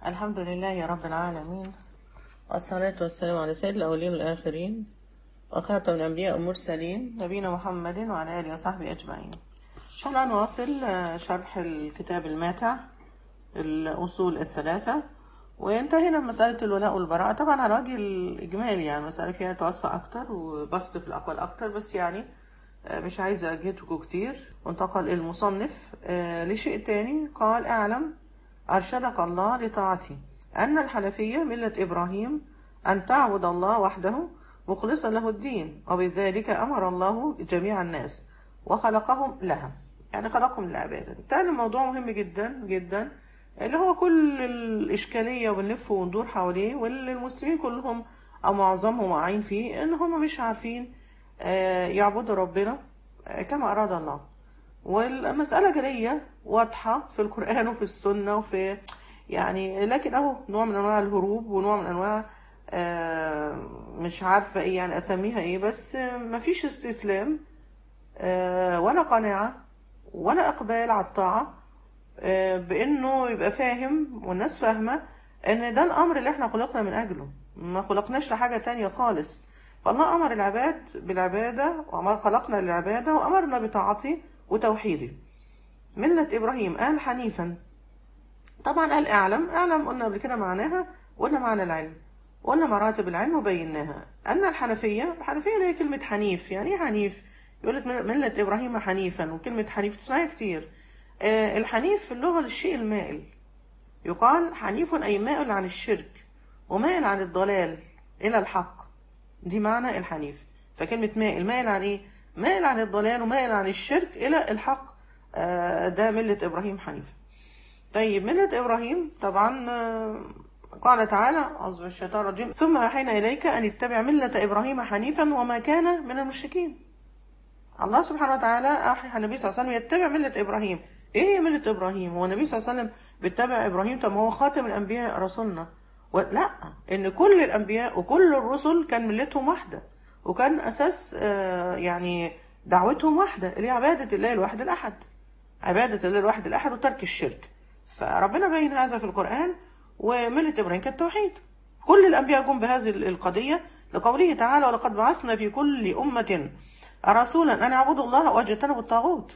الحمد لله رب العالمين والصلاة والسلام على سيد الأولين والآخرين وخاتم الأنبياء والمرسلين نبينا محمد وعلى آله وصحبه أجمعين إن شاء الله نواصل آه، شرح الكتاب الماتع الأصول الثلاثة وانتهينا من مسألة الولاء والبراءة طبعا على وجه الإجمالي يعني المسألة فيها توسع أكتر وبسط في الأقوال أكتر بس يعني آه، مش عايزة أجهدكم كتير وانتقل المصنف آه، لشيء تاني قال اعلم أرشدك الله لطاعته أن الحنفية ملة إبراهيم أن تعبد الله وحده مخلصا له الدين وبذلك أمر الله جميع الناس وخلقهم لها يعني خلقهم للعبادة تاني موضوع مهم جدا جدا اللي هو كل الإشكالية وبنلف وندور حواليه واللي المسلمين كلهم أو معظمهم واقعين فيه إن هم مش عارفين آه، يعبدوا ربنا آه، كما أراد الله والمسألة جلية واضحة في القرآن وفي السنة وفي يعني لكن أهو نوع من أنواع الهروب ونوع من أنواع آه، مش عارفة إيه يعني أسميها إيه بس آه، مفيش استسلام آه، ولا قناعة ولا إقبال على الطاعة آه، بإنه يبقى فاهم والناس فاهمة إن ده الأمر اللي إحنا خلقنا من أجله ما خلقناش لحاجة تانية خالص فالله أمر العباد بالعبادة وأمر خلقنا للعبادة وأمرنا بطاعته وتوحيده ملة إبراهيم قال حنيفا طبعا قال اعلم اعلم قلنا قبل كده معناها قلنا معنى العلم قلنا مراتب العلم وبيناها أن الحنفية الحنفية اللي هي كلمة حنيف يعني إيه حنيف يقول لك ملة إبراهيم حنيفا وكلمة حنيف تسمعها كتير آه، الحنيف في اللغة للشيء المائل يقال حنيف أي مائل عن الشرك ومائل عن الضلال إلى الحق دي معنى الحنيف فكلمة مائل مائل عن إيه؟ مائل عن الضلال ومائل عن الشرك إلى الحق آه، ده ملة إبراهيم حنيف طيب ملة إبراهيم طبعا آه، قال تعالى أعوذ بالله من الشيطان الرجيم ثم أوحينا إليك أن اتبع ملة إبراهيم حنيفا وما كان من المشركين الله سبحانه وتعالى أوحى النبي صلى الله عليه وسلم يتبع ملة إبراهيم إيه هي ملة إبراهيم هو النبي صلى الله عليه وسلم بيتبع إبراهيم طب ما هو خاتم الأنبياء رسولنا و- لا إن كل الأنبياء وكل الرسل كان ملتهم واحدة وكان أساس آه، يعني دعوتهم واحدة اللي هي عبادة الله الواحد الأحد عبادة الله الواحد الأحد وترك الشرك فربنا بين هذا في القرآن وملة إبراهيم كانت توحيد كل الأنبياء جم بهذه القضية لقوله تعالى ولقد بعثنا في كل أمة رسولا أن يعبدوا الله واجتنبوا الطاغوت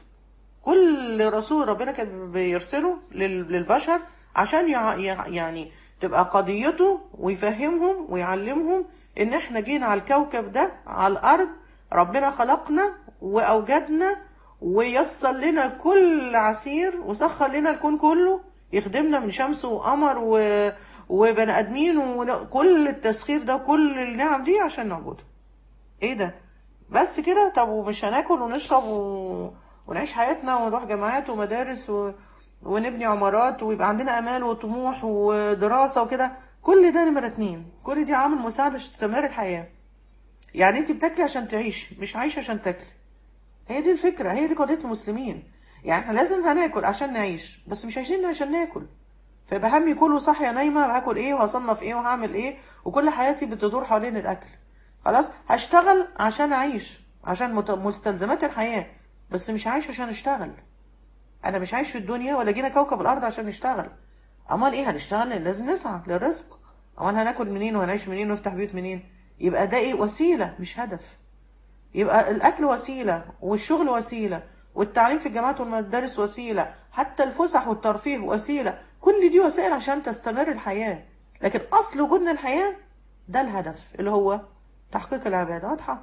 كل رسول ربنا كان بيرسله لل- للبشر عشان يع- يع- يعني تبقى قضيته ويفهمهم ويعلمهم ان احنا جينا على الكوكب ده على الارض ربنا خلقنا واوجدنا ويسر لنا كل عسير وسخر لنا الكون كله يخدمنا من شمس وقمر و... وبني ادمين وكل التسخير ده وكل النعم دي عشان نعبده ايه ده بس كده طب ومش هناكل ونشرب و... ونعيش حياتنا ونروح جامعات ومدارس و... ونبني عمارات ويبقى عندنا امال وطموح ودراسة وكده كل ده نمرة اتنين كل دي عامل مساعدة عشان تستمر الحياة يعني انت بتاكلي عشان تعيشي مش عايشة عشان تاكلي هي دي الفكرة هي دي قضية المسلمين يعني احنا لازم هناكل عشان نعيش بس مش عايشين عشان ناكل فيبقى همي كله صاحية نايمة هاكل ايه وهصنف ايه وهعمل ايه وكل حياتي بتدور حوالين الاكل خلاص هشتغل عشان اعيش عشان مت- مستلزمات الحياة بس مش عايش عشان اشتغل انا مش عايش في الدنيا ولا جينا كوكب الارض عشان نشتغل امال ايه هنشتغل لأن لازم نسعى للرزق امال هناكل منين وهنعيش منين ونفتح بيوت منين يبقى ده ايه وسيلة مش هدف يبقى الاكل وسيلة والشغل وسيلة والتعليم في الجامعات والمدارس وسيلة حتى الفسح والترفيه وسيلة كل دي وسائل عشان تستمر الحياة لكن اصل وجودنا الحياة ده الهدف اللي هو تحقيق العبادة واضحة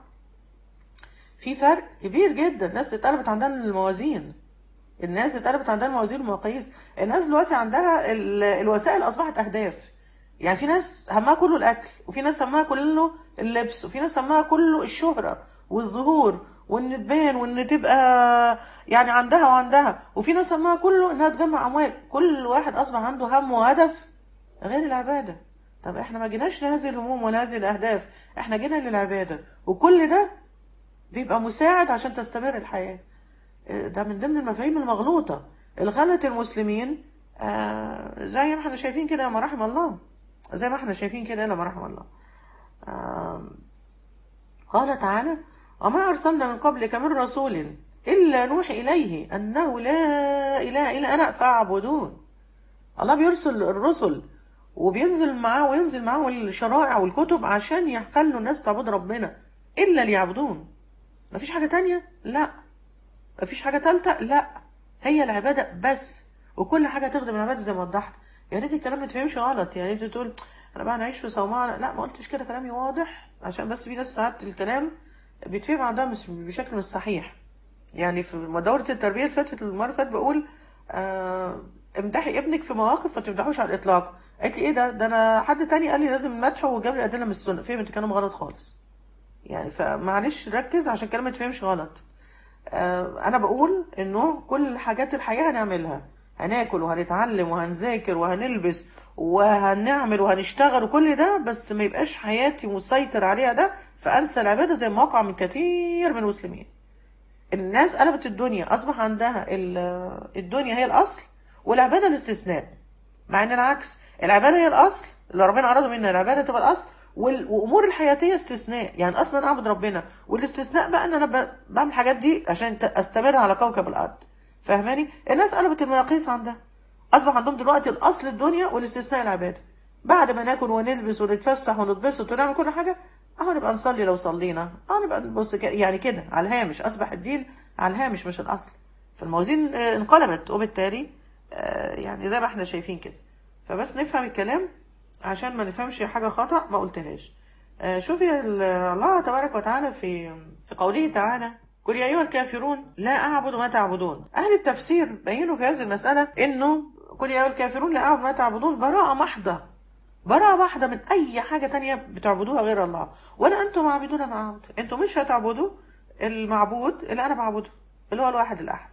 في فرق كبير جدا الناس اتقلبت عندها الموازين الناس اتقلبت عندها الموازين والمقاييس الناس دلوقتي عندها ال- الوسائل اصبحت اهداف يعني في ناس همها كله الاكل وفي ناس همها كله اللبس وفي ناس همها كله الشهرة والظهور وان تبان وان تبقى يعني عندها وعندها وفي ناس همها كله انها تجمع اموال كل واحد اصبح عنده هم وهدف غير العبادة طب احنا ما جيناش لهذه الهموم ولا هذه الاهداف احنا جينا للعبادة وكل ده بيبقى مساعد عشان تستمر الحياة ده من ضمن المفاهيم المغلوطة اللي خلت المسلمين آه، زي ما احنا شايفين كده ما رحم الله زي ما احنا شايفين كده لما رحم الله آه، قال تعالى وما أرسلنا من قبلك من رسول إلا نوحي إليه أنه لا إله إلا أنا فاعبدون الله بيرسل الرسل وبينزل معاه وينزل معاه الشرائع والكتب عشان يخلوا الناس تعبد ربنا الا ليعبدون مفيش حاجه تانية لا مفيش حاجه تالتة لا هي العباده بس وكل حاجه تخدم العباده زي ما وضحت يا ريت الكلام ما تفهمش غلط يا ريت تقول انا بقى نعيش في صومعه لا ما قلتش كده كلامي واضح عشان بس في ناس ساعات الكلام بيتفهم عندها مش بشكل مش صحيح يعني في دورة التربية اللي فاتت المرة اللي فاتت بقول آه امدحي ابنك في مواقف ما تمدحوش على الإطلاق قالت لي ايه ده ده انا حد تاني قال لي لازم المدح وجاب لي أدلة من السنة فهمت كلام غلط خالص يعني فمعلش ركز عشان الكلام ما يتفهمش غلط آه انا بقول انه كل حاجات الحياة هنعملها هناكل وهنتعلم وهنذاكر وهنلبس وهنعمل وهنشتغل وكل ده بس ما يبقاش حياتي مسيطر عليها ده فانسى العباده زي ما وقع من كثير من المسلمين الناس قلبت الدنيا اصبح عندها ال- الدنيا هي الاصل والعباده الاستثناء مع ان العكس العباده هي الاصل اللي ربنا اراد منا العباده تبقى الاصل وال- وامور الحياتيه استثناء يعني اصلا انا اعبد ربنا والاستثناء بقى ان انا ب- بعمل الحاجات دي عشان ت- استمر على كوكب الارض فاهماني الناس قلبت المقاييس عندها اصبح عندهم دلوقتي الاصل الدنيا والاستثناء العباده بعد ما ناكل ونلبس ونتفسح ونتبسط ونعمل كل حاجه اهو نبقى نصلي لو صلينا اهو نبقى نبص كده يعني كده على الهامش اصبح الدين على الهامش مش الاصل فالموازين آه، انقلبت وبالتالي آه، يعني زي ما احنا شايفين كده فبس نفهم الكلام عشان ما نفهمش حاجه خطا ما قلتهاش آه، شوفي ال- الله تبارك وتعالى في في قوله تعالى قل يا ايها الكافرون لا اعبد ما تعبدون اهل التفسير بينوا في هذه المساله انه قل يا ايها الكافرون لا اعبد ما تعبدون براءه محضه براءة واحدة من أي حاجة تانية بتعبدوها غير الله ولا أنتم عابدون ما أعبد أنتم مش هتعبدوا المعبود اللي أنا بعبده اللي هو الواحد الأحد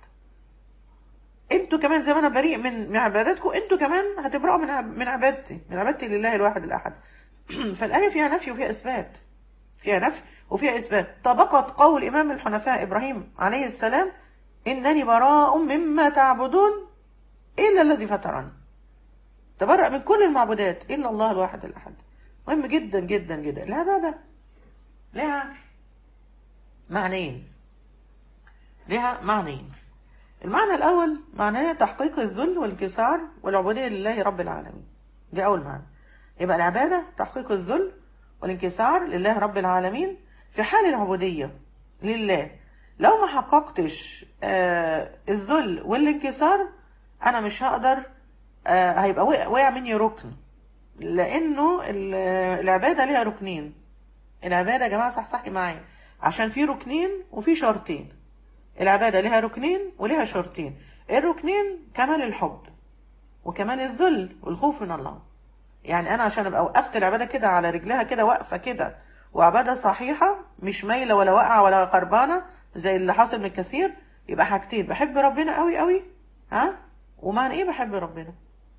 أنتوا كمان زي ما أنا بريء من من عباداتكم أنتوا كمان هتبرأوا من عب- من عبادتي من عبادتي لله الواحد الأحد فالآية فيها نفي وفيها إثبات فيها نفي وفيها إثبات طبقت قول إمام الحنفاء إبراهيم عليه السلام إنني براء مما تعبدون إلا الذي فطرني تبرأ من كل المعبودات إلا الله الواحد الأحد مهم جدا جدا جدا العبادة لها معنيين لها معنيين المعنى الأول معناه تحقيق الذل والانكسار والعبودية لله رب العالمين دي أول معنى يبقى العبادة تحقيق الذل والانكسار لله رب العالمين في حال العبودية لله لو ما حققتش آه الذل والانكسار أنا مش هقدر آه هيبقى وقع, وقع مني ركن لأنه ال- العبادة ليها ركنين العبادة يا جماعة صحصحي معايا عشان في ركنين وفي شرطين العبادة لها ركنين ولها شرطين الركنين كمال الحب وكمال الذل والخوف من الله يعني انا عشان ابقى وقفت العباده كده على رجلها كده واقفه كده وعباده صحيحه مش مايله ولا واقعه ولا خربانه زي اللي حاصل من كثير يبقى حاجتين بحب ربنا قوي قوي ها ومعنى ايه بحب ربنا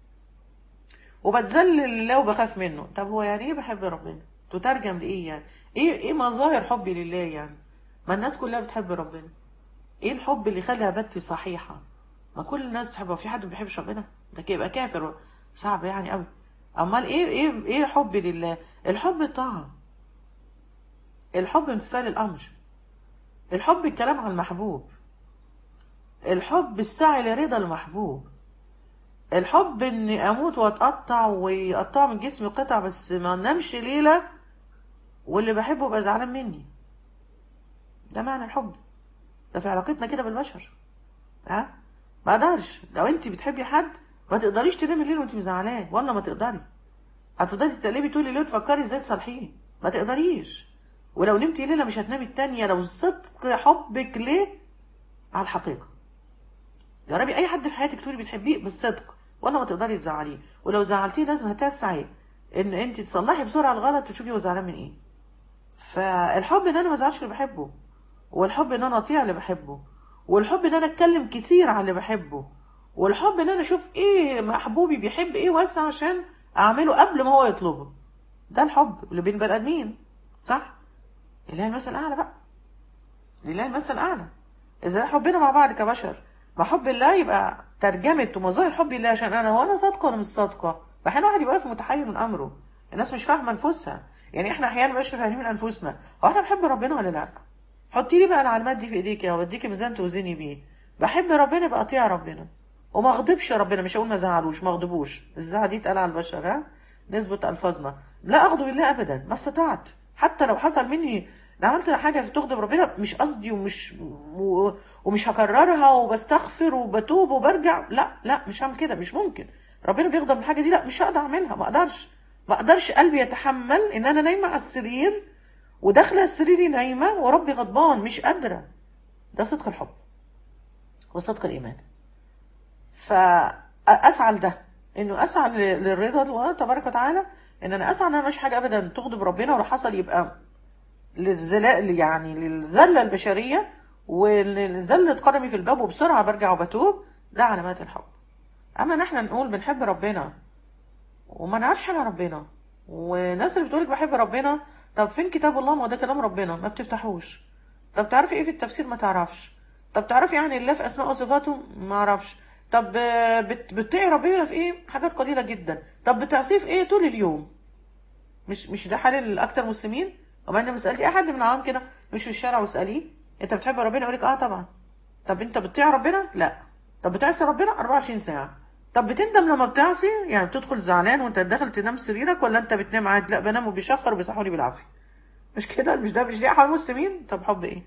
وبتذلل لله وبخاف منه طب هو يعني ايه بحب ربنا تترجم لايه يعني ايه ايه مظاهر حبي لله يعني ما الناس كلها بتحب ربنا ايه الحب اللي يخلي عبادتي صحيحه ما كل الناس تحبه في حد ما بيحبش ربنا ده يبقى كافر صعب يعني قوي امال ايه ايه ايه حبي لله الحب الطاعه الحب امتثال الامر الحب الكلام عن المحبوب الحب السعي لرضا المحبوب الحب اني اموت واتقطع ويقطع من جسمي قطع بس ما انامش ليله واللي بحبه يبقى زعلان مني ده معنى الحب ده في علاقتنا كده بالبشر ها ما اقدرش لو انت بتحبي حد ما تقدريش تنامي الليل وانت مزعلاه والله ما تقدري هتفضلي تقلبي طول الليل تفكري ازاي تصالحيه ما تقدريش ولو نمتي ليله مش هتنامي التانية لو صدق حبك ليه على الحقيقه جربي اي حد في حياتك تقولي بتحبيه بالصدق والله ما تقدري تزعليه ولو زعلتيه لازم هتسعي ان انت تصلحي بسرعه الغلط وتشوفي هو زعلان من ايه فالحب ان انا ما ازعلش اللي بحبه والحب ان انا اطيع اللي بحبه والحب ان انا اتكلم كتير عن اللي بحبه والحب ان انا اشوف ايه محبوبي بيحب ايه واسع عشان اعمله قبل ما هو يطلبه ده الحب اللي بين بني ادمين صح لله المثل الاعلى بقى لله المثل الاعلى اذا حبنا مع بعض كبشر ما حب الله يبقى ترجمة ومظاهر حب الله عشان انا هو انا صادقه ولا مش صادقه احيانا واحد يبقى واقف متحير من امره الناس مش فاهمه انفسها يعني احنا احيانا مش فاهمين انفسنا هو احنا بنحب ربنا ولا لا حطي لي بقى العلامات دي في ايديك يا واديكي ميزان توزني بيه بحب ربنا يبقى اطيع ربنا وما اغضبش ربنا مش هقول ما زعلوش ما اغضبوش الزعل دي اتقال على البشر ها نثبت الفاظنا لا اغضب الله ابدا ما استطعت حتى لو حصل مني لو عملت حاجه تغضب ربنا مش قصدي ومش و- ومش هكررها وبستغفر وبتوب وبرجع لا لا مش هعمل كده مش ممكن ربنا بيغضب من الحاجه دي لا مش هقدر اعملها ما اقدرش ما اقدرش قلبي يتحمل ان انا نايمه على السرير وداخله السرير نايمه وربي غضبان مش قادره ده صدق الحب وصدق الايمان فاسعى لده انه اسعى ل- للرضا الله تبارك وتعالى ان انا اسعى ان انا مش حاجه ابدا تغضب ربنا ولو حصل يبقى للزلاء يعني للذله البشريه ولزله قدمي في الباب وبسرعه برجع وبتوب ده علامات الحب اما نحن نقول بنحب ربنا وما نعرفش حاجه عن ربنا والناس اللي بتقولك بحب ربنا طب فين كتاب الله ما هو ده كلام ربنا ما بتفتحوش طب تعرفي ايه في التفسير ما تعرفش طب تعرفي يعني الله في اسماء وصفاته ما اعرفش طب آه، بت- بتطيعي ربنا في ايه حاجات قليله جدا طب بتعصيه في ايه طول اليوم مش مش ده حال الاكثر مسلمين وما انا سالتي احد من العوام كده مش في الشارع واساليه انت بتحب ربنا يقول لك اه طبعا طب انت بتطيع ربنا لا طب بتعصي ربنا 24 ساعه طب بتندم لما بتعصي يعني بتدخل زعلان وانت داخل تنام سريرك ولا انت بتنام عادي لا بنام وبيشخر وبيصحوني بالعافيه مش كده مش ده مش دي احوال المسلمين طب حب ايه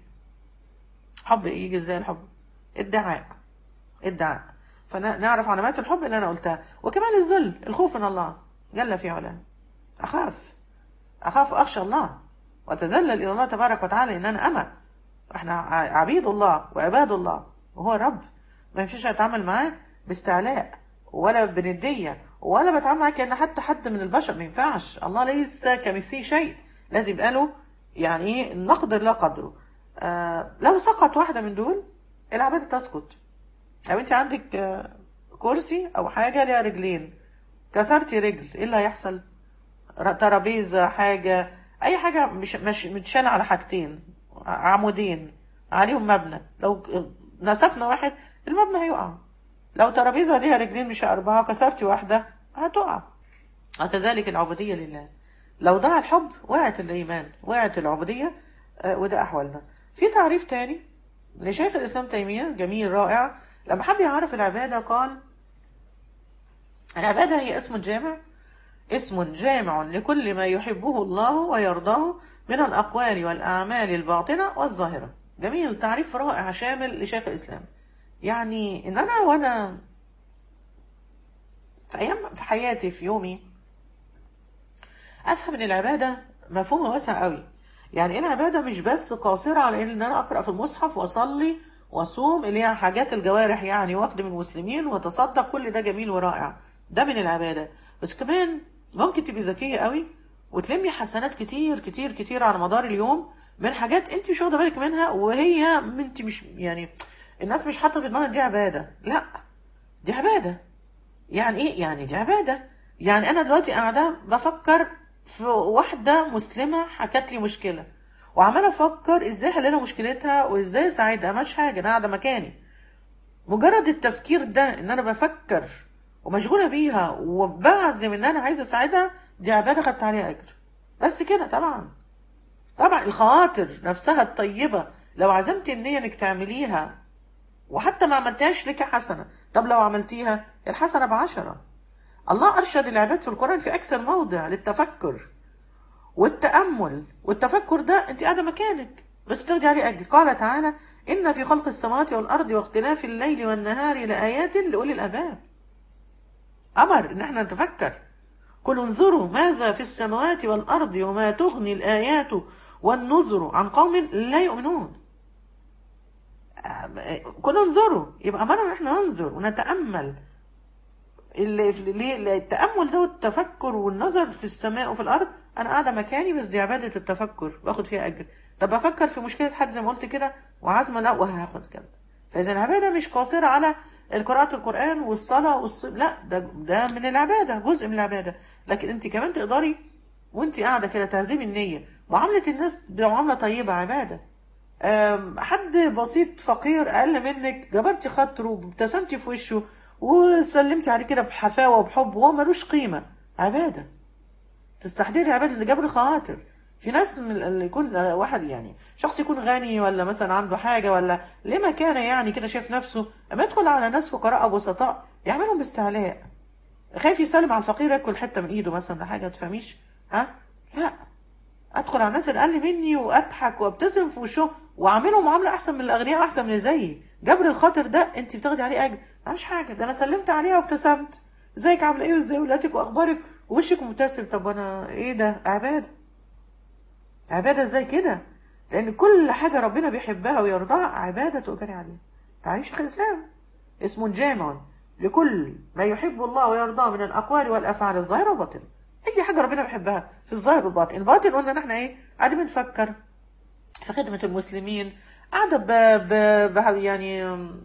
حب ايه يجي ازاي الحب ادعاء ادعاء فنعرف علامات الحب اللي انا قلتها وكمان الذل الخوف من الله جل في علاه اخاف اخاف اخشى الله واتذلل الى الله تبارك وتعالى ان انا انا احنا ع- عبيد الله وعباد الله وهو الرب ما ينفعش اتعامل معاه باستعلاء ولا بنديه ولا بتعامل معاه كان حتى حد من البشر ما ينفعش الله ليس كمثله شيء لازم يبقى له يعني ايه نقدر لا قدره آه لو سقط واحده من دول العباده تسقط لو انت عندك آه، كرسي او حاجه ليها رجلين كسرتي رجل ايه اللي هيحصل ر- ترابيزه حاجه اي حاجه مش مش متشاله على حاجتين ع- عمودين عليهم مبنى لو ك- نسفنا واحد المبنى هيقع لو ترابيزه ليها رجلين مش اربعه كسرتي واحده هتقع وكذلك العبوديه لله لو ضاع الحب وقعت الايمان وقعت العبوديه آه، وده احوالنا في تعريف تاني لشيخ الاسلام تيميه جميل رائع لما حب يعرف العباده قال العباده هي اسم جامع اسم جامع لكل ما يحبه الله ويرضاه من الأقوال والأعمال الباطنة والظاهرة جميل تعريف رائع شامل لشيخ الإسلام يعني إن أنا وأنا في أيام في حياتي في يومي أفهم إن العبادة مفهومها واسع قوي يعني إيه العبادة مش بس قاصرة على إن أنا أقرأ في المصحف وأصلي وأصوم اللي هي حاجات الجوارح يعني وأخدم المسلمين وأتصدق كل ده جميل ورائع ده من العبادة بس كمان ممكن تبقي ذكية قوي وتلمي حسنات كتير كتير كتير على مدار اليوم من حاجات انت مش واخده بالك منها وهي انت مش يعني الناس مش حاطه في دماغها دي عباده لا دي عباده يعني ايه يعني دي عباده يعني انا دلوقتي قاعده بفكر في واحده مسلمه حكت لي مشكله وعماله افكر ازاي احل لها مشكلتها وازاي اساعدها مش حاجه انا قاعده مكاني مجرد التفكير ده ان انا بفكر ومشغوله بيها وبعزم ان انا عايزه اساعدها دي عباده خدت عليها اجر بس كده طبعا طبعا الخواطر نفسها الطيبه لو عزمتي النيه انك تعمليها وحتى ما عملتهاش لك حسنه طب لو عملتيها الحسنه بعشره الله ارشد العباد في القران في اكثر موضع للتفكر والتامل والتفكر ده انت قاعده مكانك بس تاخدي عليه اجر قال تعالى ان في خلق السماوات والارض واختلاف الليل والنهار لايات لاولي الالباب امر ان احنا نتفكر قل انظروا ماذا في السماوات والارض وما تغني الايات والنذر عن قوم لا يؤمنون قل انظروا يبقى امرنا ان احنا ننظر ونتامل اللي ليه التامل ده والتفكر والنظر في السماء وفي الارض انا قاعده مكاني بس دي عباده التفكر باخد فيها اجر طب افكر في مشكله حد زي ما قلت كده وعزمه لا وهاخد كده فاذا العباده مش قاصره على قراءة القرآن والصلاة والصيام لا ده ده من العبادة جزء من العبادة لكن انت كمان تقدري وانت قاعدة كده تعزمي النية معاملة الناس بمعاملة طيبة عبادة أم، حد بسيط فقير أقل منك جبرتي خاطره وابتسمتي في وشه وسلمتي عليه كده بحفاوة وبحب وهو ملوش قيمة عبادة تستحضري عبادة اللي جبر خواطر في ناس من اللي يكون واحد يعني شخص يكون غني ولا مثلا عنده حاجة ولا لما كان يعني كده شايف نفسه اما يدخل على ناس فقراء أو بسطاء يعملهم باستعلاء خايف يسلم على الفقير ياكل حته من ايده مثلا ده حاجه تفهميش ها لا ادخل على الناس اللي اقل مني واضحك وابتسم في وشهم واعملهم معامله احسن من الاغنياء واحسن من اللي زيي جبر الخاطر ده انت بتاخدي عليه اجر مش حاجه ده انا سلمت عليها وابتسمت ازيك عامله ايه وازاي ولادك واخبارك ووشك مبتسم طب انا ايه ده عباده عباده ازاي كده لان كل حاجه ربنا بيحبها ويرضاها عباده تؤجري عليها تعريف شيخ الاسلام اسم جامع لكل ما يحب الله ويرضاه من الاقوال والافعال الظاهره والباطنه اي حاجه ربنا بيحبها في الظاهر والباطن الباطن قلنا ان احنا ايه قاعدين بنفكر في خدمه المسلمين قاعده ب... ب... ب... يعني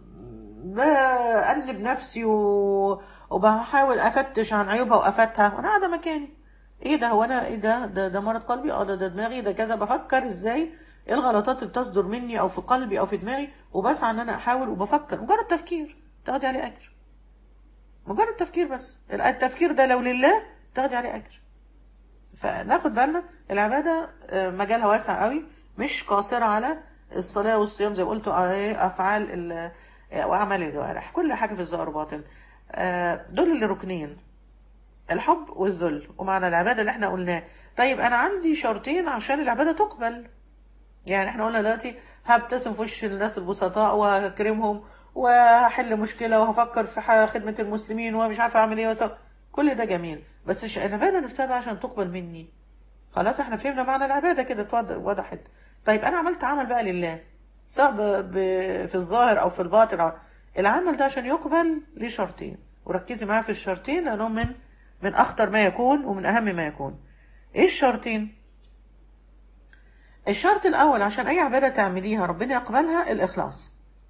بقلب نفسي و... وبحاول افتش عن عيوبها وافاتها وانا قاعده مكاني ايه ده هو انا ايه ده ده, ده مرض قلبي اه ده, ده دماغي ده كذا بفكر ازاي ايه الغلطات اللي بتصدر مني او في قلبي او في دماغي وبسعى ان انا احاول وبفكر مجرد تفكير تاخدي عليه اجر مجرد تفكير بس التفكير ده لو لله تاخدي عليه اجر فناخد بالنا العباده مجالها واسع قوي مش قاصره على الصلاه والصيام زي ما قلت افعال واعمال الجوارح كل حاجه في الظاهر باطن دول اللي ركنين الحب والذل ومعنى العباده اللي احنا قلناه طيب انا عندي شرطين عشان العباده تقبل يعني احنا قلنا دلوقتي هبتسم في وش الناس البسطاء وهكرمهم وهحل مشكله وهفكر في خدمه المسلمين ومش عارفه اعمل ايه وسو. كل ده جميل بس العباده نفسها بقى عشان تقبل مني خلاص احنا فهمنا معنى العباده كده وضحت طيب انا عملت عمل بقى لله سواء في الظاهر او في الباطن أو العمل ده عشان يقبل ليه شرطين وركزي معايا في الشرطين لانهم من من اخطر ما يكون ومن اهم ما يكون ايه الشرطين الشرط الاول عشان اي عباده تعمليها ربنا يقبلها الاخلاص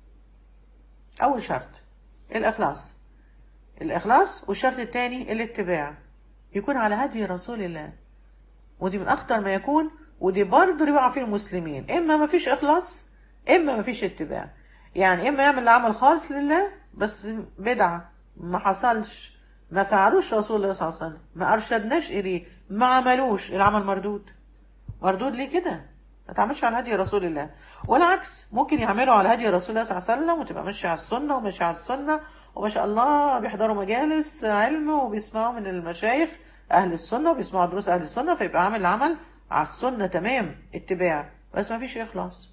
اول شرط الاخلاص الاخلاص والشرط الثاني الاتباع يكون على هدي رسول الله ودي من اخطر ما يكون ودي برضه اللي بيقع فيه المسلمين اما ما فيش اخلاص اما ما فيش اتباع يعني اما يعمل العمل خالص لله بس بدعه ما حصلش ما فعلوش رسول الله صلى الله عليه وسلم ما ارشدناش اليه ما عملوش العمل مردود مردود ليه كده ما تعملش على هدي رسول الله والعكس ممكن يعملوا على هدي رسول الله صلى الله عليه وسلم وتبقى ماشيه على السنه وماشيه على السنه وما شاء الله بيحضروا مجالس علم وبيسمعوا من المشايخ اهل السنه وبيسمعوا دروس اهل السنه فيبقى عامل العمل على السنه تمام اتباع بس ما فيش اخلاص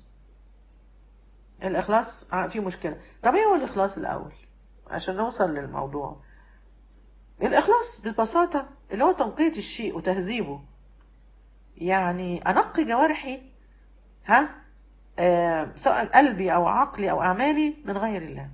الاخلاص فيه مشكله طب ايه هو الاخلاص الاول عشان نوصل للموضوع الاخلاص ببساطه اللي هو تنقيه الشيء وتهذيبه يعني انقي جوارحي ها آه سواء قلبي او عقلي او اعمالي من غير الله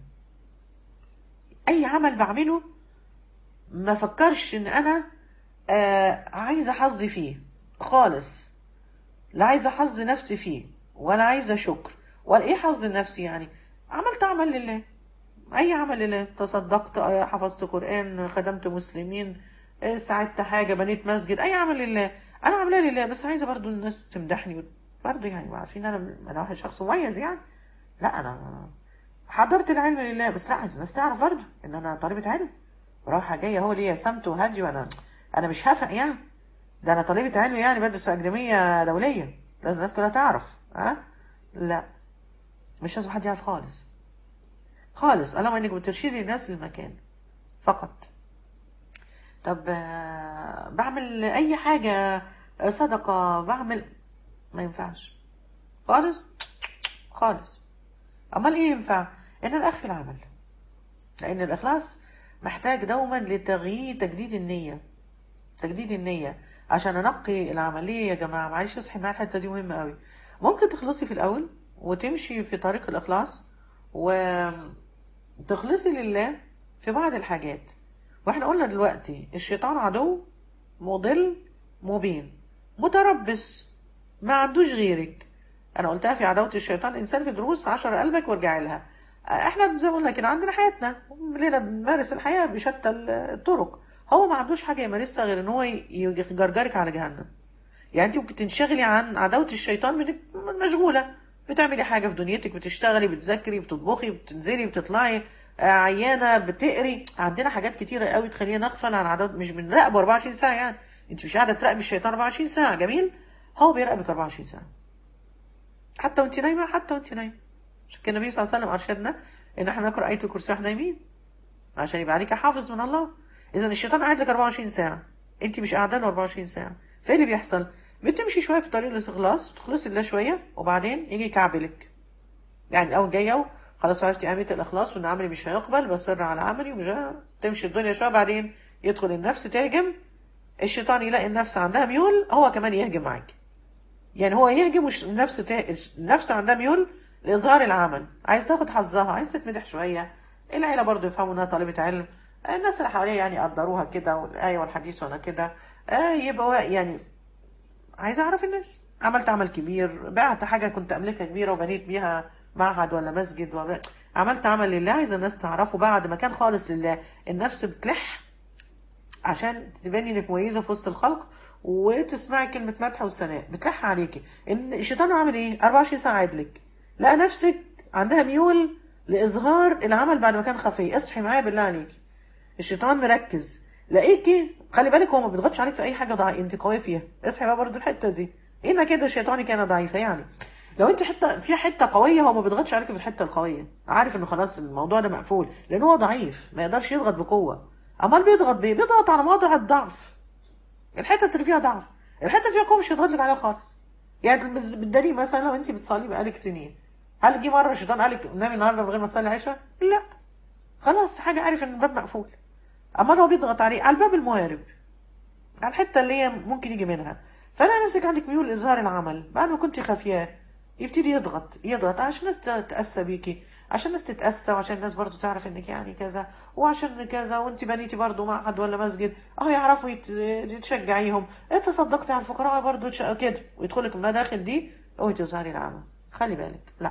اي عمل بعمله ما فكرش ان انا آه عايزه حظي فيه خالص لا عايزه حظ نفسي فيه ولا عايزه شكر ولا ايه حظ نفسي يعني عملت عمل لله اي عمل لله تصدقت حفظت قران خدمت مسلمين ساعدت حاجه بنيت مسجد اي عمل لله انا عاملاه لله بس عايزه برضو الناس تمدحني برضو يعني عارفين انا انا واحد شخص مميز يعني لا انا حضرت العلم لله بس لا عايز الناس تعرف برضو ان انا طالبه علم رايحه جايه هو ليا سمت وهدي وانا انا مش هفق يعني ده انا طالبه علم يعني بدرس في اكاديميه دوليه لازم الناس كلها تعرف ها أه؟ لا مش لازم حد يعرف خالص خالص اللهم انك بترشدي الناس للمكان فقط طب بعمل اي حاجه صدقه بعمل ما ينفعش خالص خالص امال ايه ينفع ان انا اخفي العمل لان الاخلاص محتاج دوما لتغيير تجديد النيه تجديد النيه عشان انقي العمليه يا جماعه معلش اصحي معايا الحته دي مهمه قوي ممكن تخلصي في الاول وتمشي في طريق الاخلاص وتخلصي لله في بعض الحاجات واحنا قلنا دلوقتي الشيطان عدو مضل مبين متربص ما عندوش غيرك انا قلتها في عداوة الشيطان انسان في دروس عشر قلبك وارجعي لها احنا زي ما قلنا كده عندنا حياتنا لينا بنمارس الحياة بشتى الطرق هو ما عندوش حاجة يمارسها غير ان هو يجرجرك على جهنم يعني انت ممكن تنشغلي عن عداوة الشيطان منك مشغولة بتعملي حاجة في دنيتك بتشتغلي بتذاكري بتطبخي بتنزلي بتطلعي عيانة بتقري عندنا حاجات كتيرة قوي تخلينا نغفل عن عدد مش بنراقبه 24 ساعة يعني انت مش قاعدة تراقبي الشيطان 24 ساعة جميل هو بيراقبك 24 ساعة حتى وانت نايمة حتى وانت نايمة عشان كده النبي صلى الله عليه وسلم أرشدنا إن احنا نقرأ آية الكرسي واحنا نايمين عشان يبقى عليك حافظ من الله اذا الشيطان قاعد لك 24 ساعه انت مش قاعده له 24 ساعه فايه اللي بيحصل بتمشي شويه في طريق الاستخلاص تخلصي الله شويه وبعدين يجي يكعبلك يعني اول جايه خلاص عرفتي اهميه الاخلاص وان عملي مش هيقبل بصر على عملي ومش ه- تمشي الدنيا شويه بعدين يدخل النفس تهجم الشيطان يلاقي النفس عندها ميول هو كمان يهجم معاك يعني هو يهجم وش- النفس ته... النفس عندها ميول لاظهار العمل عايز تاخد حظها عايز تتمدح شويه العيله برضو يفهموا انها طالبه علم الناس اللي حواليها يعني يقدروها كده والايه والحديث وانا كده آه يبقى يعني عايزه اعرف الناس عملت عمل كبير بعت حاجه كنت املكها كبيره وبنيت بيها معهد ولا مسجد وب... عملت عمل لله عايزه الناس تعرفه بعد ما كان خالص لله النفس بتلح عشان تباني انك مميزه في وسط الخلق وتسمعي كلمه مدح وثناء بتلح عليكي ان الشيطان عامل ايه 24 ساعه عادلك لقى نفسك عندها ميول لاظهار العمل بعد ما كان خفي اصحي معايا بالله عليكي الشيطان مركز لاقيكي خلي بالك هو ما بيضغطش عليك في اي حاجه ضعيفه انت قويه فيها اصحي بقى برضو الحته دي هنا كده شيطاني كان ضعيفه يعني لو انت حته في حته قويه هو ما بيضغطش عليك في الحته القويه عارف انه خلاص الموضوع ده مقفول لان هو ضعيف ما يقدرش يضغط بقوه امال بيضغط بايه بيضغط على مواضع الضعف الحته اللي فيها ضعف الحته اللي فيها قوه مش هيضغط لك عليها خالص يعني بال- بالدليل مثلا لو انت بتصلي بقالك سنين هل جه مره الشيطان قال لك نامي النهارده من غير ما تصلي العشاء لا خلاص حاجه عارف ان الباب مقفول امال هو بيضغط عليه على الباب المهارب على الحته اللي هي ممكن يجي منها فلا نفسك عندك ميول لاظهار العمل بعد ما كنت خافياه يبتدي يضغط يضغط عشان الناس تتاسى بيكي عشان الناس تتاسى وعشان الناس برضو تعرف انك يعني كذا وعشان كذا وانت بنيتي برضو معهد ولا مسجد اه يعرفوا يت- تشجعيهم انت صدقتي على الفقراء برضو تش- كده ويدخلك المداخل دي اوعي تظهري العمل خلي بالك لا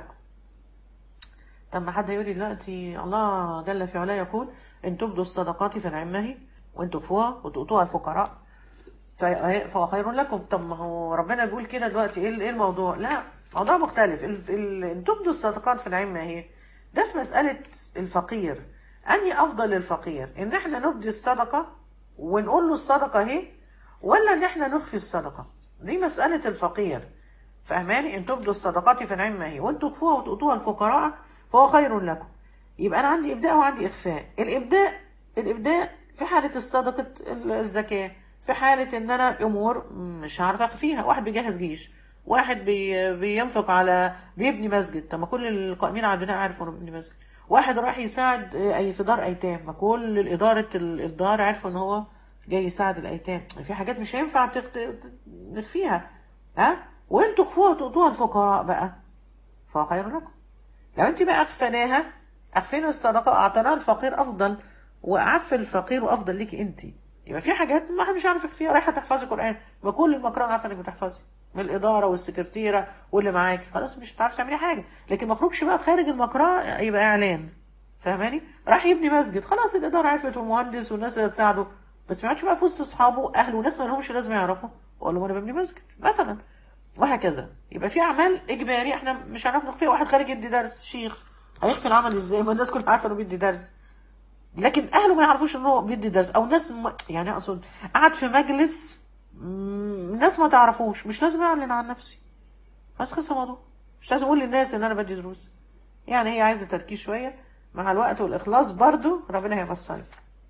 طب ما حد يقول لي دلوقتي الله جل في علاه يقول ان تبدوا الصدقات فنعمه وان تخفوها وتؤتوها الفقراء فهي- فهو خير لكم طب ما هو ربنا بيقول كده دلوقتي ايه ايه الموضوع لا موضوع مختلف ال- ال- ان تبدوا الصدقات فنعمه هي ده في مسألة الفقير أني أفضل للفقير إن إحنا نبدي الصدقة ونقول له الصدقة اهي ولا إن إحنا نخفي الصدقة دي مسألة الفقير فهماني إن تبدوا الصدقات فنعمة هي وإن تخفوها وتؤتوها الفقراء فهو خير لكم يبقى أنا عندي إبداء وعندي إخفاء الإبداء الإبداء في حالة الصدقة الزكاة في حالة إن أنا أمور مش عارف أخفيها واحد بيجهز جيش واحد بي بينفق على بيبني مسجد طب ما كل القائمين على البناء عارفوا انه بيبني مسجد واحد راح يساعد اي في دار ايتام ما كل الاداره الدار عارفه ان هو جاي يساعد الايتام في حاجات مش هينفع تخت... نخفيها ها وانتوا تخفوها وتؤتوها الفقراء بقى فخير لكم لو انت بقى اخفناها اخفينا الصدقه اعطيناها الفقير افضل واعف الفقير وافضل ليكي انت يبقى في حاجات ما مش عارف يخفيها رايحه تحفظي قران ما كل المقران عارفه انك بتحفظي من الاداره والسكرتيره واللي معاكي خلاص مش هتعرفي تعملي حاجه لكن ما اخرجش بقى خارج المقرأة يبقى اعلان فاهماني راح يبني مسجد خلاص الاداره عرفت والمهندس والناس اللي هتساعده بس ما يقعدش بقى في وسط اصحابه واهله وناس ما لهمش لازم يعرفوا واقول لهم انا ببني مسجد مثلا وهكذا يبقى في اعمال اجباري احنا مش هنعرف نخفيها واحد خارج يدي درس شيخ هيخفي العمل ازاي ما الناس كلها عارفه انه بيدي درس لكن اهله ما يعرفوش ان هو بيدي درس او ناس م... يعني اقصد قعد في مجلس م... ناس ما تعرفوش مش لازم اعلن عن نفسي بس خلص الموضوع مش لازم اقول للناس ان انا بدي دروس يعني هي عايزه تركيز شويه مع الوقت والاخلاص برضو ربنا هيبصرك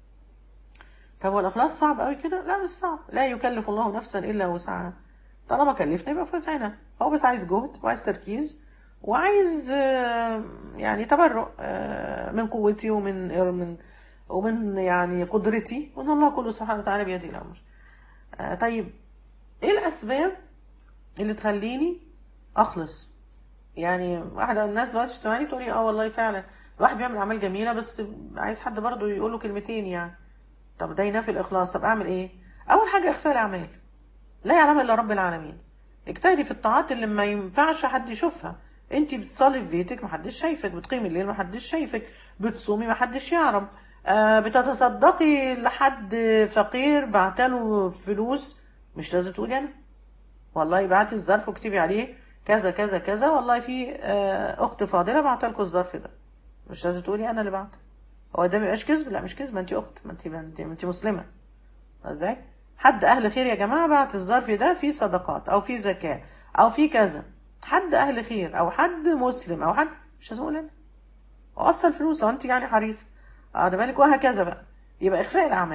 طب هو الاخلاص صعب قوي كده لا مش صعب لا يكلف الله نفسا الا وسعها طالما كلفنا يبقى في وسعنا هو بس عايز جهد وعايز تركيز وعايز يعني تبرع من قوتي ومن من ومن يعني قدرتي وان الله كله سبحانه وتعالى بيده الامر طيب ايه الاسباب اللي تخليني اخلص يعني واحده الناس دلوقتي بتسمعني تقول لي اه والله فعلا الواحد بيعمل اعمال جميله بس عايز حد برضه يقول له كلمتين يعني طب ده ينافي الاخلاص طب اعمل ايه اول حاجه اخفاء الاعمال لا يعلم الا رب العالمين اجتهدي في الطاعات اللي ما ينفعش حد يشوفها انت بتصلي في بيتك محدش شايفك بتقيمي الليل محدش شايفك بتصومي محدش يعرف آه بتتصدقي لحد فقير بعتله فلوس مش لازم تقولي انا والله بعتي الظرف واكتبي عليه كذا كذا كذا والله في آه اخت فاضله بعتلكوا الظرف ده مش لازم تقولي انا اللي بعت هو ده ميبقاش كذب لا مش كذب ما انت اخت ما انت ما انت, ما انت مسلمه ازاي حد اهل خير يا جماعه بعت الظرف ده فيه صدقات او فيه زكاه او فيه كذا حد اهل خير او حد مسلم او حد مش لازم اقول انا وصل فلوس لو انت يعني حريصه اه ده بالك وهكذا بقى يبقى اخفاء الاعمال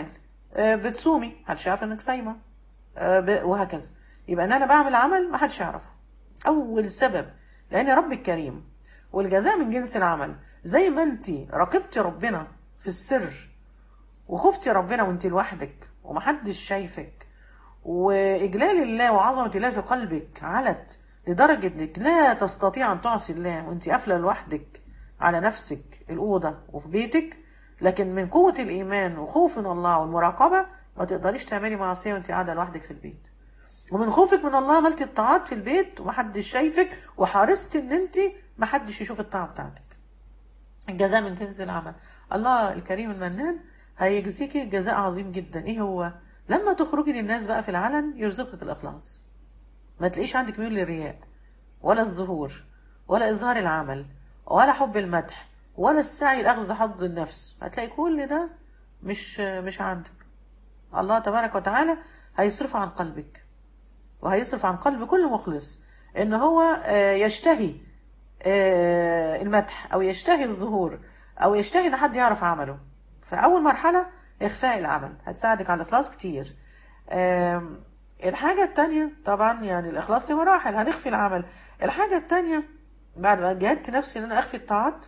آه، بتصومي محدش يعرف انك صايمه آه، ب- وهكذا يبقى ان انا بعمل عمل ما حدش يعرفه اول سبب لان ربك كريم والجزاء من جنس العمل زي ما انت راقبتي ربنا في السر وخفتي ربنا وانت لوحدك ومحدش شايفك واجلال الله وعظمه الله في قلبك علت لدرجه انك لا تستطيع ان تعصي الله وانت قافله لوحدك على نفسك الاوضه وفي بيتك لكن من قوه الايمان وخوف من الله والمراقبه ما تقدريش تعملي معصيه وانت قاعده لوحدك في البيت ومن خوفك من الله عملتي الطاعات في البيت ومحدش شايفك وحرصتي ان انت محدش يشوف الطاعه بتاعتك الجزاء من جنس العمل الله الكريم المنان هيجزيكي جزاء عظيم جدا ايه هو لما تخرجي للناس بقى في العلن يرزقك الاخلاص ما تلاقيش عندك ميول للرياء ولا الظهور ولا اظهار العمل ولا حب المدح ولا السعي لاخذ حظ النفس هتلاقي كل ده مش مش عندك الله تبارك وتعالى هيصرف عن قلبك وهيصرف عن قلب كل مخلص ان هو آه، يشتهي آه، المدح او يشتهي الظهور او يشتهي ان حد يعرف عمله فاول مرحله اخفاء العمل هتساعدك على الاخلاص كتير آم، الحاجه التانية طبعا يعني الاخلاص في مراحل هنخفي العمل الحاجه التانية بعد ما جاهدت نفسي ان انا اخفي الطاعات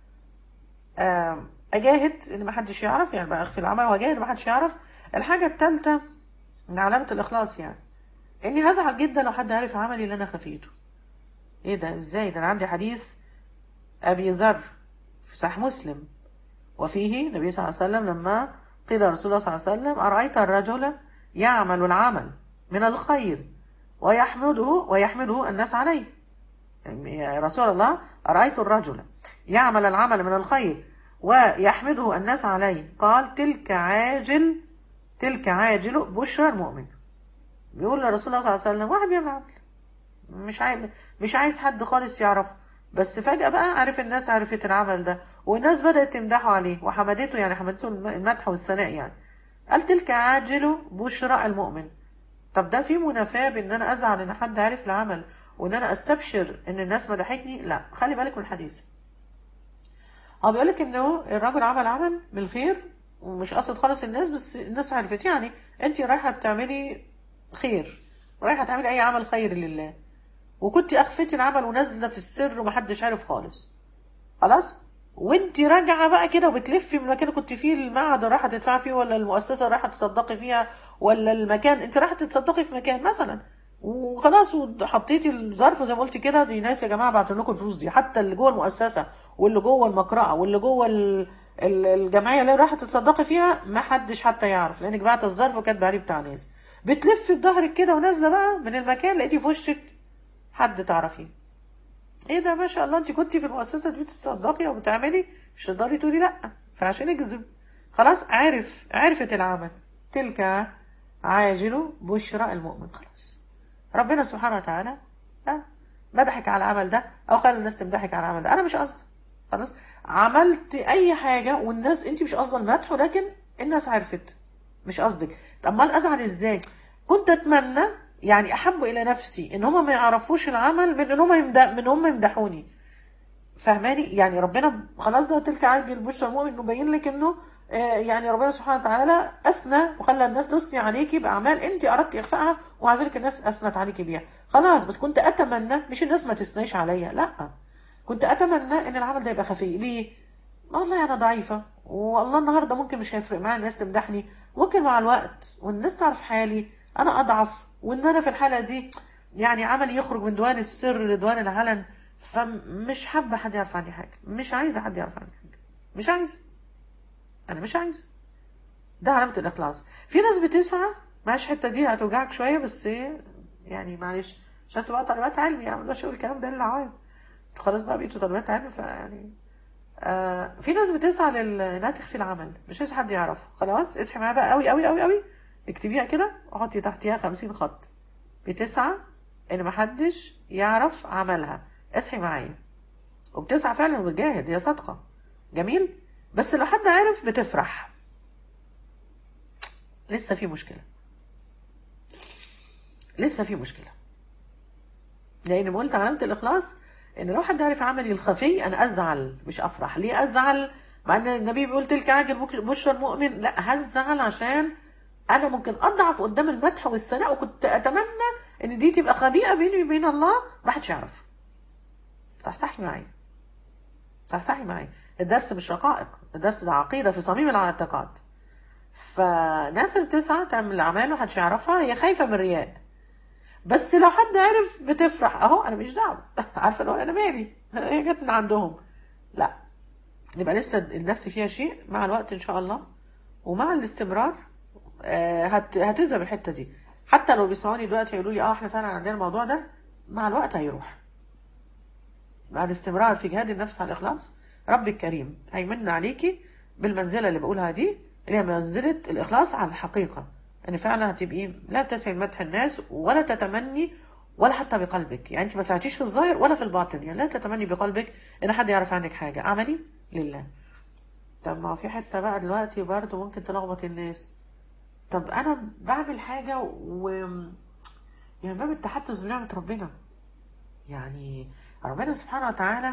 آم، اجاهد ان ما حدش يعرف يعني بقى اخفي العمل واجاهد ما حدش يعرف الحاجه الثالثه من علامه الاخلاص يعني اني هزعل جدا لو حد عرف عملي اللي انا خفيته ايه ده ازاي ده انا عندي حديث ابي ذر في صحيح مسلم وفيه النبي صلى الله عليه وسلم لما قيل رسول الله صلى الله عليه وسلم ارايت الرجل يعمل العمل من الخير ويحمده ويحمده الناس عليه يا رسول الله أرأيت الرجل يعمل العمل من الخير ويحمده الناس عليه قال تلك عاجل تلك عاجل بشرى المؤمن بيقول لرسول الله صلى الله عليه وسلم واحد بيعمل عمل مش عايز مش عايز حد خالص يعرفه بس فجأة بقى عرف الناس عرفت العمل ده والناس بدأت تمدحه عليه وحمدته يعني حمدته المدح والثناء يعني قال تلك عاجل بشرى المؤمن طب ده في منافاة بان انا ازعل ان حد عارف العمل وان انا استبشر ان الناس مدحتني لا خلي بالك من الحديث هو بيقول لك انه الراجل عمل عمل من الخير ومش قصد خالص الناس بس الناس عرفت يعني انت رايحه تعملي خير رايحه تعملي اي عمل خير لله وكنت اخفتي العمل ونازله في السر ومحدش عارف خالص خلاص وانت راجعه بقى كده وبتلفي من المكان اللي كنت فيه المعهد اللي رايحه تدفعي فيه ولا المؤسسه اللي رايحه تصدقي فيها ولا المكان انت رايحه تتصدقي في مكان مثلا وخلاص وحطيتي الظرف زي ما قلت كده دي ناس يا جماعه بعتوا لكم الفلوس دي حتى اللي جوه المؤسسه واللي جوه المقرأه واللي جوه ال- ال- الجمعيه اللي رايحه تتصدقي فيها ما حدش حتى يعرف لانك بعت الظرف وكاتبه عليه بتاع ناس بتلفي بظهرك كده ونازله بقى من المكان لقيتي في وشك حد تعرفيه ايه ده ما شاء الله انت كنتي في المؤسسه دي بتتصدقي او بتعملي مش تقدري تقولي لا فعشان يكذب خلاص عرف عرفت العمل تلك عاجل بشرى المؤمن خلاص ربنا سبحانه وتعالى آه، مدحك على العمل ده او خلى الناس تمدحك على العمل ده انا مش قصدي خلاص عملت اي حاجه والناس انت مش قصده المدح ولكن الناس عرفت مش قصدك طب امال ازعل ازاي كنت اتمنى يعني احب الى نفسي ان هم ما يعرفوش العمل من ان هم يمدح من هم يمدحوني فاهماني يعني ربنا خلاص ده تلك عاجل بشرى المؤمن مبين لك انه آه، يعني ربنا سبحانه وتعالى اثنى وخلى الناس تثني عليكي باعمال انت اردت اخفائها ومع ذلك الناس اثنت عليكي بيها خلاص بس كنت اتمنى مش الناس ما تثنيش عليا لا كنت اتمنى ان العمل ده يبقى خفي ليه والله انا ضعيفه والله النهارده ممكن مش هيفرق معايا الناس تمدحني ممكن مع الوقت والناس تعرف حالي انا اضعف وان انا في الحاله دي يعني عملي يخرج من دوان السر لدوان العلن فمش حابه حد يعرف عني حاجه مش عايزه حد يعرف عني حاجه مش عايزه انا مش عايزه ده علامه الاخلاص في ناس بتسعى معلش الحته دي هتوجعك شويه بس إيه، يعني معلش عشان تبقى طالبات علم يعني ما اقول الكلام ده للعوام خلاص بقى بقيتوا طالبات علم فيعني آه في ناس بتسعى لل... انها تخفي العمل مش عايز حد يعرفه خلاص اصحي معايا بقى قوي قوي قوي قوي اكتبيها كده وحطي تحتيها خمسين خط بتسعى ان محدش يعرف عملها اصحي معايا وبتسعى فعلا وبتجاهد هي صادقه جميل بس لو حد عرف بتفرح لسه في مشكله لسه في مشكله لان ما قلت علامه الاخلاص ان لو حد عرف عملي الخفي انا ازعل مش افرح ليه ازعل مع ان النبي بيقول تلك عاجل بك- بشرى المؤمن لا هزعل عشان انا ممكن اضعف قدام المدح والثناء وكنت اتمنى ان دي تبقى خبيئه بيني وبين الله ما حدش يعرف صحصحي معايا صحصحي معايا الدرس مش رقائق الدرس ده عقيده في صميم الاعتقاد فالناس اللي بتسعى تعمل اعمال محدش يعرفها هي خايفه من الرياء بس لو حد عرف بتفرح اهو انا مش دعوه عارفه لو انا مالي هي جت من عندهم لا نبقى لسه النفس فيها شيء مع الوقت ان شاء الله ومع الاستمرار آه، هت- هتذهب الحته دي حتى لو بيسمعوني دلوقتي يقولوا لي اه احنا فعلا عندنا الموضوع ده مع الوقت هيروح مع الاستمرار في جهاد النفس على الاخلاص ربي الكريم هيمن عليكي بالمنزله اللي بقولها دي اللي هي منزله الاخلاص على الحقيقه ان فعلا هتبقي لا تسعي مدح الناس ولا تتمني ولا حتى بقلبك يعني انت ما سعيتيش في الظاهر ولا في الباطن يعني لا تتمني بقلبك ان حد يعرف عنك حاجه اعملي لله طب ما هو في حته بقى دلوقتي برضه ممكن تلخبط الناس طب انا بعمل حاجه و يعني باب التحدث بنعمه ربنا يعني ربنا سبحانه وتعالى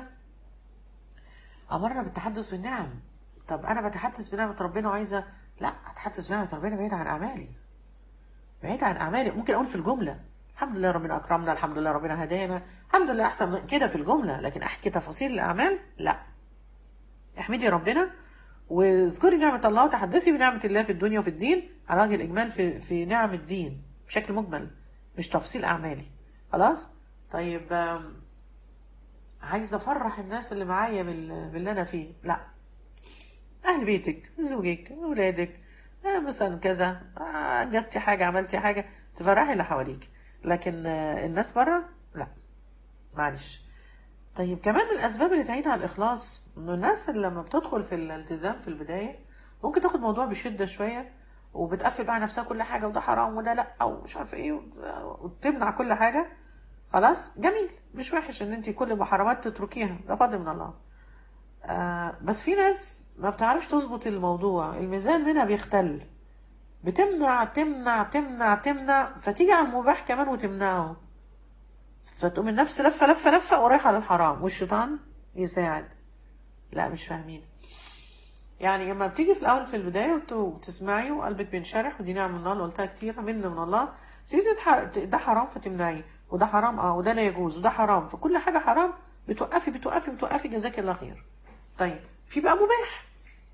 امرنا بالتحدث بالنعم طب انا بتحدث بنعمه ربنا وعايزه لا اتحدث بنعمه ربنا بعيد عن اعمالي بعيد عن اعمالي ممكن اقول في الجمله الحمد لله ربنا اكرمنا الحمد لله ربنا هدانا الحمد لله احسن من كده في الجمله لكن احكي تفاصيل الاعمال لا احمدي ربنا واذكري نعمة الله وتحدثي بنعمة الله في الدنيا وفي الدين على وجه الإجمال في في نعم الدين بشكل مجمل مش تفصيل أعمالي خلاص طيب آم، عايزة أفرح الناس اللي معايا بال- باللي أنا فيه لا أهل بيتك زوجك أولادك آه مثلا كذا آه، أنجزتي حاجة عملتي حاجة تفرحي اللي حواليك لكن آه، الناس بره لا معلش طيب كمان من الاسباب اللي تعيد على الاخلاص انه الناس اللي لما بتدخل في الالتزام في البدايه ممكن تاخد الموضوع بشده شويه وبتقفل بقى نفسها كل حاجه وده حرام وده لا او مش عارفه ايه وتمنع كل حاجه خلاص جميل مش وحش ان انت كل المحرمات تتركيها ده فضل من الله آه بس في ناس ما بتعرفش تظبط الموضوع الميزان منها بيختل بتمنع تمنع تمنع تمنع فتيجي على المباح كمان وتمنعه فتقوم النفس لفه لفه لفه ورايحه للحرام والشيطان يساعد لا مش فاهمين يعني لما بتيجي في الاول في البدايه وت- وتسمعي وقلبك بينشرح ودي نعمه من الله اللي قلتها كتير منه من الله تيجي تتح... ده حرام فتمنعيه وده حرام اه وده لا يجوز وده حرام فكل حاجه حرام بتوقفي بتوقفي بتوقفي جزاك الله خير طيب في بقى مباح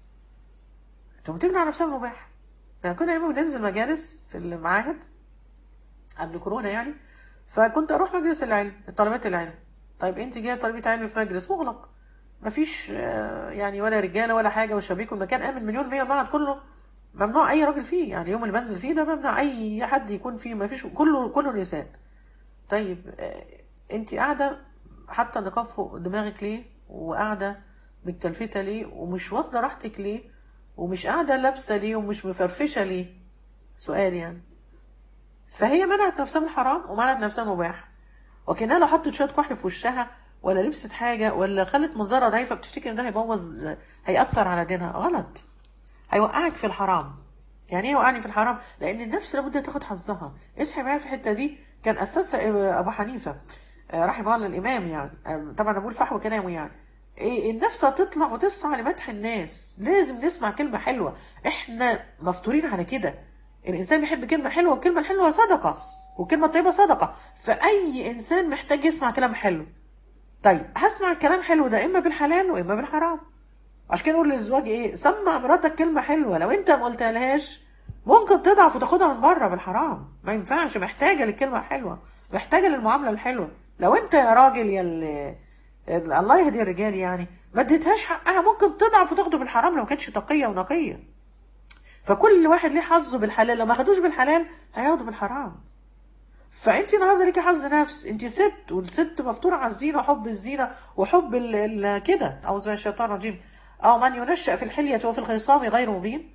طب تمنع نفسها من المباح يعني كنا ياما بننزل مجالس في المعاهد قبل كورونا يعني فكنت اروح مجلس العلم طلبات العلم طيب انت جايه طالبه علم في مجلس مغلق مفيش آه، يعني ولا رجاله ولا حاجه والشبابيك والمكان امن مليون مية المعهد كله ممنوع اي راجل فيه يعني اليوم اللي بنزل فيه ده ممنوع اي حد يكون فيه مفيش كله كله نساء طيب آه، انت قاعده حاطه النقاب فوق دماغك ليه وقاعده متكلفته ليه ومش واخده راحتك ليه ومش قاعده لابسه ليه ومش مفرفشه ليه سؤال يعني فهي منعت نفسها من الحرام ومنعت نفسها من المباح وكانها لو حطت شويه كحل في وشها ولا لبست حاجه ولا خلت منظرها ضعيفه بتفتكر ان ده هيبوظ هيأثر على دينها غلط هيوقعك في الحرام يعني ايه يوقعني في الحرام لان النفس لابد تاخد حظها اصحي معايا في الحته دي كان اسسها ابو حنيفه آه، رحمه الله الامام يعني آه، طبعا انا بقول فحوى كلامه يعني إيه النفس هتطلع وتسعى لمدح الناس لازم نسمع كلمه حلوه احنا مفطورين على كده الانسان بيحب كلمه حلوه والكلمه الحلوه صدقه والكلمه الطيبه صدقه فاي انسان محتاج يسمع كلام حلو طيب هسمع الكلام حلو ده اما بالحلال واما بالحرام عشان كده نقول للزواج ايه سمع مراتك كلمه حلوه لو انت ما قلتهالهاش ممكن تضعف وتاخدها من بره بالحرام ما ينفعش محتاجه للكلمه الحلوه محتاجه للمعامله الحلوه لو انت يا راجل يا اللي الله يهدي الرجال يعني ما اديتهاش حقها ممكن تضعف وتاخده بالحرام لو ما كانتش تقيه ونقيه فكل واحد ليه حظه بالحلال لو ما خدوش بالحلال هياخده بالحرام فانت النهارده ليكي حظ نفس انت ست والست مفطوره على الزينه وحب الزينه وحب ال ال كده اعوذ بالله من الشيطان الرجيم او من ينشأ في الحليه وفي الخصام غير مبين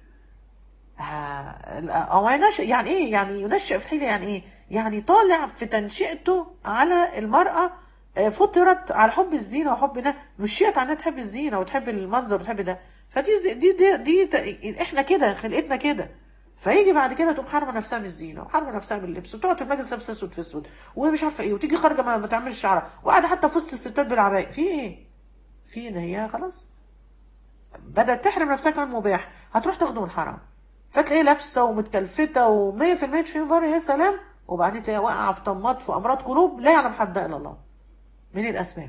آه، او ينشأ يعني ايه يعني ينشأ في الحليه يعني ايه يعني طالع في تنشئته على المراه آه، فطرت على حب الزينه وحب ده مشيت على انها تحب الزينه وتحب المنظر وتحب ده فدي زي- دي دي, دي, دي احنا كده خلقتنا كده فيجي بعد كده تقوم حارمه نفسها من الزينه وحارمه نفسها من اللبس وتقعد في المجلس لابسه اسود في اسود ومش عارفه ايه وتيجي خارجه ما, ما تعملش شعرها وقاعده حتى في وسط الستات بالعباية في ايه؟ في ان هي خلاص بدات تحرم نفسها كمان مباح هتروح تاخده من الحرام فتلاقيه لابسه ومتكلفته و100% تشوفيه من بره يا سلام وبعدين تلاقيها واقعه في طماط في امراض قلوب لا يعلم حدها الا الله من الاسباب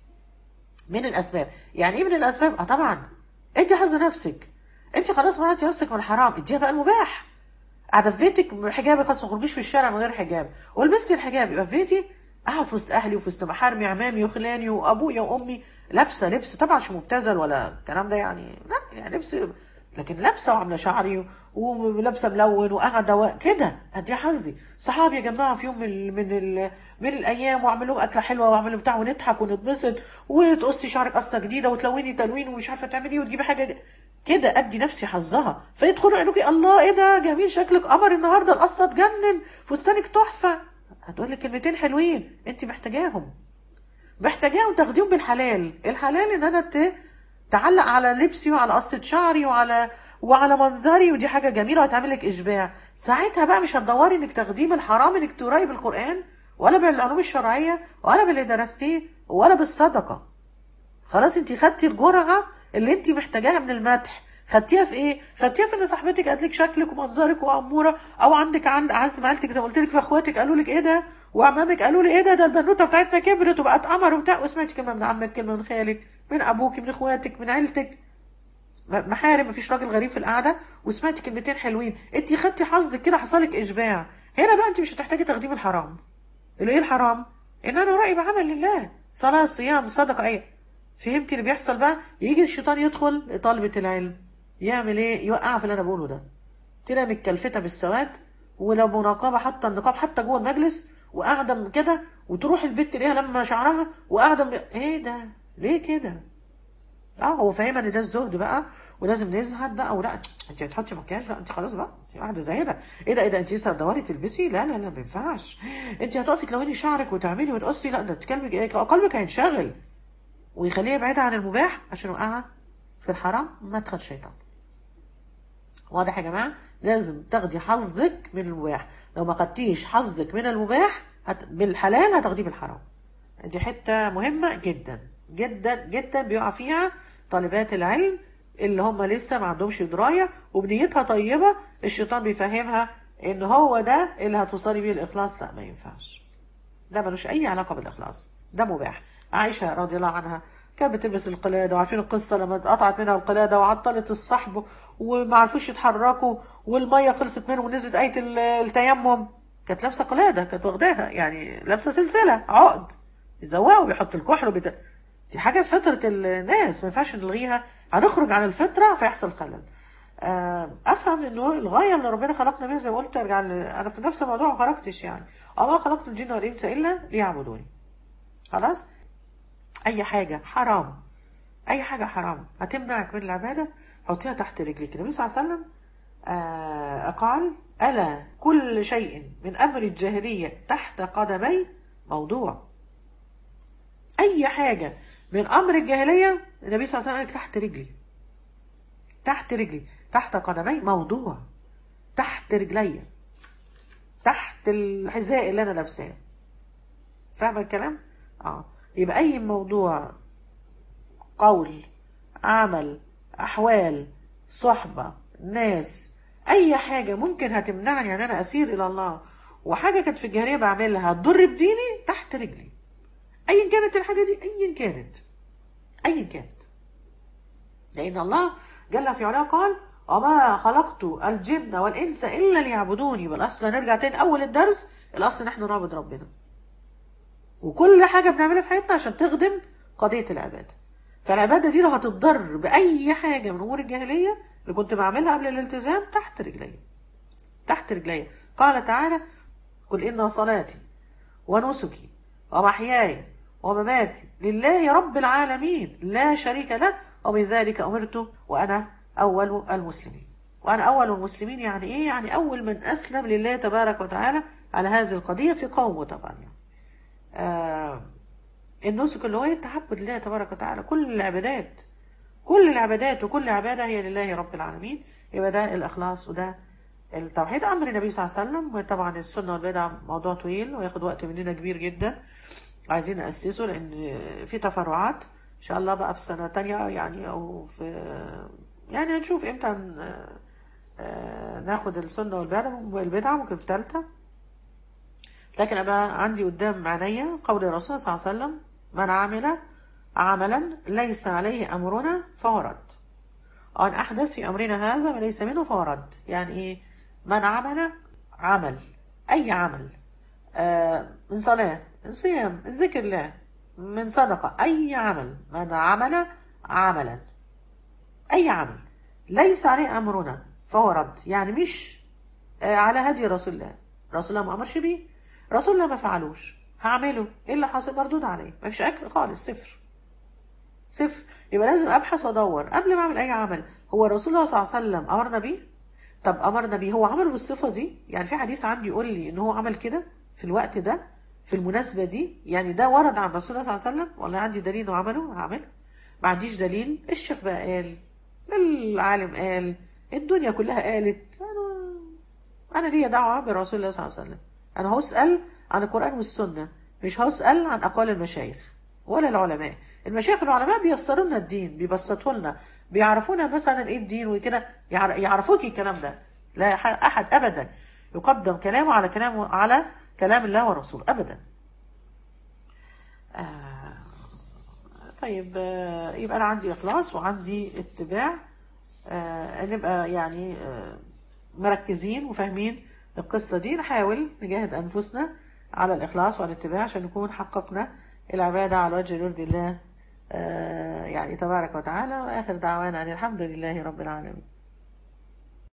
من الاسباب يعني ايه من الاسباب اه طبعا انت حظ نفسك انت خلاص منعتي نفسك من الحرام اديها بقى المباح قاعده في بيتك حجابك خلاص ما تخرجيش في الشارع من غير حجاب ولبستي الحجاب يبقى في بيتي قاعد في وسط اهلي وفي وسط محارمي عمامي وخلاني وابويا وامي لابسه لبس طبعا مش مبتذل ولا الكلام ده يعني لا يعني لبس لكن لابسه وعامله شعري ولابسه ملون وقاعده و- كده ادي حظي صحابي يا جماعه في يوم من ال من ال من الايام واعمل لهم اكله حلوه واعمل لهم بتاع ونضحك ونتبسط وتقصي شعرك قصه جديده وتلوني تلوين ومش عارفه تعملي ايه وتجيبي حاجه ج- كده ادي نفسي حظها فيدخلوا يقولوا الله ايه ده جميل شكلك قمر النهارده القصه تجنن فستانك تحفه هتقول لك كلمتين حلوين انت محتاجاهم محتاجاهم تاخديهم بالحلال الحلال ان انا ت... تعلق على لبسي وعلى قصة شعري وعلى وعلى منظري ودي حاجة جميلة وهتعمل لك إشباع ساعتها بقى مش هتدوري إنك تاخديه بالحرام إنك تقراي بالقرآن ولا بالعلوم الشرعية ولا باللي درستيه ولا بالصدقة خلاص انت خدتي الجرعة اللي انت محتاجاها من المدح خدتيها في ايه؟ خدتيها في ان صاحبتك قالت لك شكلك ومنظرك واموره او عندك عند اعز معيلتك زي ما قلت لك في اخواتك قالوا لك ايه ده؟ وعمامك قالوا لي ايه ده ده البنوته بتاعتنا كبرت وبقت قمر وبتاع وسمعتي كلمه من عمك كلمه من خالك من ابوك من اخواتك من عيلتك م- محارم مفيش راجل غريب في القعده وسمعتي كلمتين حلوين انت خدتي حظك كده حصلك اشباع هنا بقى انت مش هتحتاجي تقديم الحرام اللي ايه الحرام ان انا رأي بعمل لله صلاه صيام صدقه ايه فهمتي اللي بيحصل بقى يجي الشيطان يدخل لطالبه العلم يعمل ايه يوقعها في اللي انا بقوله ده تلاقي متكلفته بالسواد ولو مناقبه حتى النقاب حتى جوه المجلس وقاعده م- كده وتروح البت تلاقيها لما شعرها وقاعده م- ايه ده ليه كده اه هو فاهمه ان ده الزهد بقى ولازم نزهد بقى ولا انت هتحطي مكياج لا انت خلاص بقى انت قاعده زاهده ايه ده ايه ده انت لسه هتدوري تلبسي لا لا لا ما ينفعش انت هتقفي تلوني شعرك وتعملي وتقصي لا ده انت قلبك ايه قلبك هينشغل ويخليها بعيده عن المباح عشان يوقعها في الحرام مدخل شيطان واضح يا جماعه لازم تاخدي حظك من المباح لو ما خدتيش حظك من المباح هت... بالحلال هتاخديه بالحرام دي حته مهمه جدا جدا جدا بيقع فيها طالبات العلم اللي هم لسه ما عندهمش درايه وبنيتها طيبه الشيطان بيفهمها ان هو ده اللي هتوصلي بيه الاخلاص لا ما ينفعش ده ملوش اي علاقه بالاخلاص ده مباح عائشه رضي الله عنها كانت بتلبس القلاده وعارفين القصه لما اتقطعت منها القلاده وعطلت الصحب وما عرفوش يتحركوا والميه خلصت منهم ونزلت ايه ال- التيمم كانت لابسه قلاده كانت واخداها يعني لابسه سلسله عقد يزوقوا بيحط الكحل وبت... دي حاجه في فطره الناس ما ينفعش نلغيها هنخرج عن الفطره فيحصل خلل آه، افهم انه الغايه اللي ربنا خلقنا بيها زي ما قلت ارجع ل... انا في نفس الموضوع ما خرجتش يعني وما خلقت الجن والانس الا ليعبدوني خلاص اي حاجه حرام اي حاجه حرام هتمنعك من العباده حطيها تحت رجلك النبي صلى الله عليه وسلم آه قال الا كل شيء من امر الجاهليه تحت قدمي موضوع اي حاجه من امر الجاهليه النبي صلى الله عليه وسلم قال تحت رجلي تحت رجلي تحت قدمي موضوع تحت رجلي تحت الحذاء اللي انا لابساه فاهمه الكلام اه يبقى اي موضوع قول عمل احوال صحبه ناس اي حاجه ممكن هتمنعني ان انا اسير الى الله وحاجه كانت في الجاهليه بعملها هتضر بديني تحت رجلي ايا كانت الحاجه دي ايا كانت ايا كانت لأن الله جل في علاه قال وما خلقت الجن والإنس إلا ليعبدوني يبقى الأصل هنرجع تاني أول الدرس الأصل إن إحنا نعبد ربنا وكل حاجة بنعملها في حياتنا عشان تخدم قضية العبادة فالعبادة دي لو هتتضر بأي حاجة من أمور الجاهلية اللي كنت بعملها قبل الالتزام تحت رجلي تحت رجلي قال تعالى قل إن صلاتي ونسكي ومحياي ومماتي لله رب العالمين لا شريك له وبذلك أمرت وأنا أول المسلمين وأنا أول المسلمين يعني إيه؟ يعني أول من أسلم لله تبارك وتعالى على هذه القضية في قومه طبعا يعني. آه النسك اللي هو التعبد لله تبارك وتعالى كل العبادات كل العبادات وكل عبادة هي لله رب العالمين يبقى ده الإخلاص وده التوحيد أمر النبي صلى الله عليه وسلم وطبعا السنة والبدع موضوع طويل وياخد وقت مننا كبير جدا عايزين نأسسه لأن في تفرعات إن شاء الله بقى في سنة تانية يعني أو في يعني هنشوف إمتى هن- آه، ناخد السنة والبدعة والبدعة ممكن في ثالثة لكن أبقى عندي قدام عينيا قول الرسول صلى الله عليه وسلم من عمل عملا ليس عليه أمرنا فهو رد أن أحدث في أمرنا هذا ما ليس منه فهو رد يعني إيه من عمل عمل أي عمل آه، من صلاة من صيام من ذكر الله من صدقة أي عمل من عمل عملا أي عمل ليس عليه أمرنا فهو رد يعني مش آه، على هدي رسول الله رسول الله ما أمرش بيه رسول الله ما فعلوش هعمله ايه اللي حاصل مردود عليه ما فيش اكل خالص صفر صفر يبقى لازم ابحث وادور قبل ما اعمل اي عمل هو رسول الله صلى الله عليه وسلم امرنا بيه طب امرنا بيه هو عمله بالصفه دي يعني في حديث عندي يقول لي ان هو عمل كده في الوقت ده في المناسبه دي يعني ده ورد عن رسول الله صلى الله عليه وسلم ولا عندي دليل انه عمله هعمله ما عنديش دليل الشيخ بقى قال العالم قال الدنيا كلها قالت انا انا ليا دعوه برسول الله صلى الله عليه وسلم انا هسال عن القران والسنه مش هسال عن اقوال المشايخ ولا العلماء المشايخ والعلماء بيسروا لنا الدين بيبسطوا لنا بيعرفونا مثلا ايه الدين وكده يعر- يعرفوك الكلام ده لا ح- احد ابدا يقدم كلامه على كلامه على كلام الله ورسوله ابدا آه طيب آه يبقى انا عندي اخلاص وعندي اتباع آه نبقى يعني آه مركزين وفاهمين القصة دي نحاول نجاهد أنفسنا على الإخلاص والاتباع عشان نكون حققنا العبادة على وجه يرضي الله آه يعني تبارك وتعالى وآخر دعوانا أن الحمد لله رب العالمين